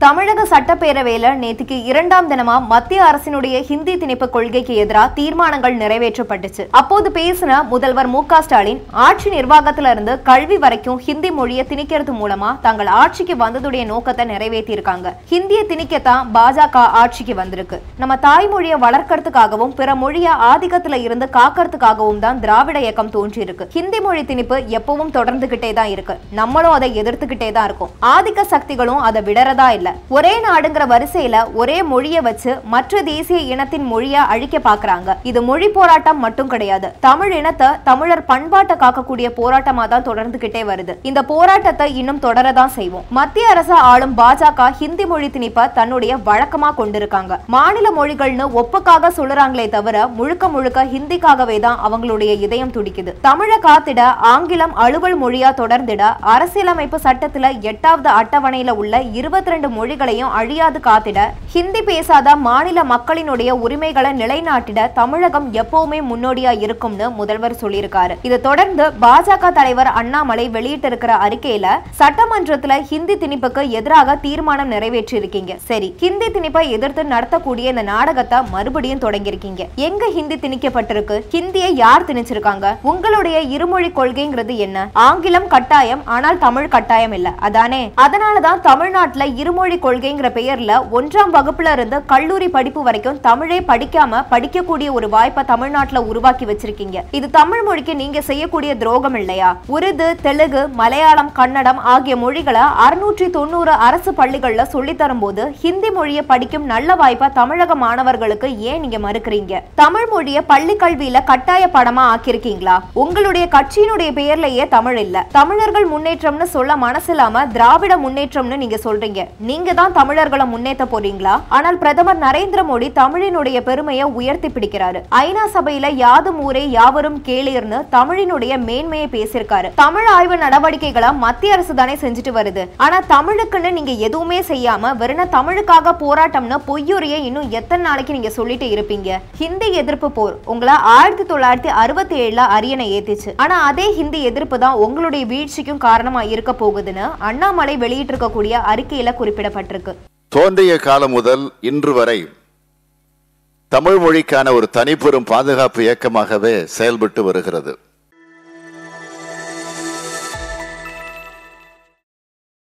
தமிழக சட்டப்பேரவையில நேத்துக்கு இரண்டாம் தினமா மத்திய அரசினுடைய ஹிந்தி திணிப்பு கொள்கைக்கு எதிராக தீர்மானங்கள் நிறைவேற்றப்பட்டுச்சு அப்போது பேசின முதல்வர் மு க ஸ்டாலின் ஆட்சி நிர்வாகத்துல இருந்து கல்வி வரைக்கும் ஹிந்தி மொழியை திணிக்கிறது மூலமா தங்கள் ஆட்சிக்கு வந்ததுடைய நோக்கத்தை நிறைவேற்றி இருக்காங்க ஹிந்தியை திணிக்கத்தான் பாஜக ஆட்சிக்கு வந்திருக்கு நம்ம தாய்மொழியை வளர்க்கறதுக்காகவும் பிற மொழியை ஆதிக்கத்துல இருந்து காக்கறதுக்காகவும் தான் திராவிட இயக்கம் தோன்றியிருக்கு ஹிந்தி மொழி திணிப்பு எப்பவும் தொடர்ந்துகிட்டே தான் இருக்கு நம்மளும் அதை எதிர்த்துக்கிட்டே தான் இருக்கும் ஆதிக்க சக்திகளும் அதை விடறதா இல்ல ஒரே நாடுங்கிற வரிசையில ஒரே மொழியை வச்சு மற்ற தேசிய இனத்தின் மொழியை அழிக்க பாக்குறாங்க இது மொழி போராட்டம் மட்டும் கிடையாது தமிழ் இனத்தை தமிழர் பண்பாட்டை காக்கக்கூடிய போராட்டமா தான் தொடர்ந்துகிட்டே வருது இந்த போராட்டத்தை இன்னும் தொடரதான் செய்வோம் மத்திய அரசு ஆளும் பாஜக ஹிந்தி மொழி திணிப்பை தன்னுடைய வழக்கமா கொண்டிருக்காங்க மாநில மொழிகள்னு ஒப்புக்காக சொல்லுறாங்களே தவிர முழுக்க முழுக்க ஹிந்திக்காகவே தான் அவங்களுடைய இதயம் துடிக்குது தமிழை காத்திட ஆங்கிலம் அலுவல் மொழியா தொடர்ந்திட அரசியலமைப்பு சட்டத்துல எட்டாவது அட்டவணையில உள்ள இருபத்தி ரெண்டு மொழிகளையும் அழியாது காத்திட ஹிந்தி பேசாத மாநில மக்களினுடைய உரிமைகளை நிலைநாட்டிட தமிழகம் எப்பவுமே முன்னோடியா இருக்கும்னு முதல்வர் சொல்லியிருக்காரு இதை தொடர்ந்து பாஜக தலைவர் அண்ணாமலை வெளியிட்டிருக்கிற அறிக்கையில சட்டமன்றத்துல ஹிந்தி திணிப்புக்கு எதிராக தீர்மானம் நிறைவேற்றி இருக்கீங்க சரி ஹிந்தி திணிப்பை எதிர்த்து நடத்தக்கூடிய இந்த நாடகத்தை மறுபடியும் தொடங்கியிருக்கீங்க எங்க ஹிந்தி திணிக்கப்பட்டிருக்கு ஹிந்தியை யார் திணிச்சிருக்காங்க உங்களுடைய இருமொழி கொள்கைங்கிறது என்ன ஆங்கிலம் கட்டாயம் ஆனால் தமிழ் கட்டாயம் இல்ல அதானே அதனாலதான் தமிழ்நாட்டுல இருமொழி கொள்கைங்கிற பெயர்ல ஒன்றாம் வகுப்புல இருந்து கல்லூரி படிப்பு வரைக்கும் தமிழே படிக்காம படிக்கக்கூடிய ஒரு வாய்ப்பை தமிழ்நாட்டுல உருவாக்கி வச்சிருக்கீங்க இது தமிழ் மொழிக்கு நீங்க செய்யக்கூடிய துரோகம் இல்லையா உருது தெலுங்கு மலையாளம் கன்னடம் ஆகிய மொழிகளை அறுநூற்றி தொண்ணூறு அரசு பள்ளிகள்ல சொல்லி தரும்போது ஹிந்தி மொழியை படிக்கும் நல்ல வாய்ப்பை தமிழக மாணவர்களுக்கு ஏன் நீங்க மறுக்கிறீங்க தமிழ் மொழியை பள்ளி கல்வியில கட்டாய படமா ஆக்கியிருக்கீங்களா உங்களுடைய கட்சியினுடைய பெயர்லயே தமிழ் இல்ல தமிழர்கள் முன்னேற்றம்னு சொல்ல மனசில்லாம திராவிட முன்னேற்றம்னு நீங்க சொல்றீங்க நீங்க தான் தமிழர்களை முன்னேற்ற போறீங்களா ஆனால் பிரதமர் நரேந்திர மோடி தமிழினுடைய பெருமையை உயர்த்தி பிடிக்கிறாரு ஐநா சபையில யாதும் ஊரே யாவரும் கேளீர்னு தமிழினுடைய மேன்மையை பேசியிருக்காரு தமிழ் ஆய்வு நடவடிக்கைகளை மத்திய அரசு தானே செஞ்சுட்டு வருது ஆனா தமிழுக்குன்னு நீங்க எதுவுமே செய்யாம வெறும் தமிழுக்காக போராட்டம்னு பொய்யுரையை இன்னும் எத்தனை நாளைக்கு நீங்க சொல்லிட்டு இருப்பீங்க ஹிந்தி எதிர்ப்பு போர் உங்களை ஆயிரத்தி தொள்ளாயிரத்தி அறுபத்தி ஏழுல அரியணை ஏத்திச்சு ஆனா அதே ஹிந்தி எதிர்ப்பு தான் உங்களுடைய வீழ்ச்சிக்கும் காரணமா இருக்க போகுதுன்னு அண்ணாமலை வெளியிட்டிருக்கக்கூடிய அறிக்கையில குறிப்பிடப்பட்டிருக்கு தோன்றிய காலம் முதல் இன்று வரை தமிழ் மொழிக்கான ஒரு தனிப்பெரும் பாதுகாப்பு இயக்கமாகவே செயல்பட்டு வருகிறது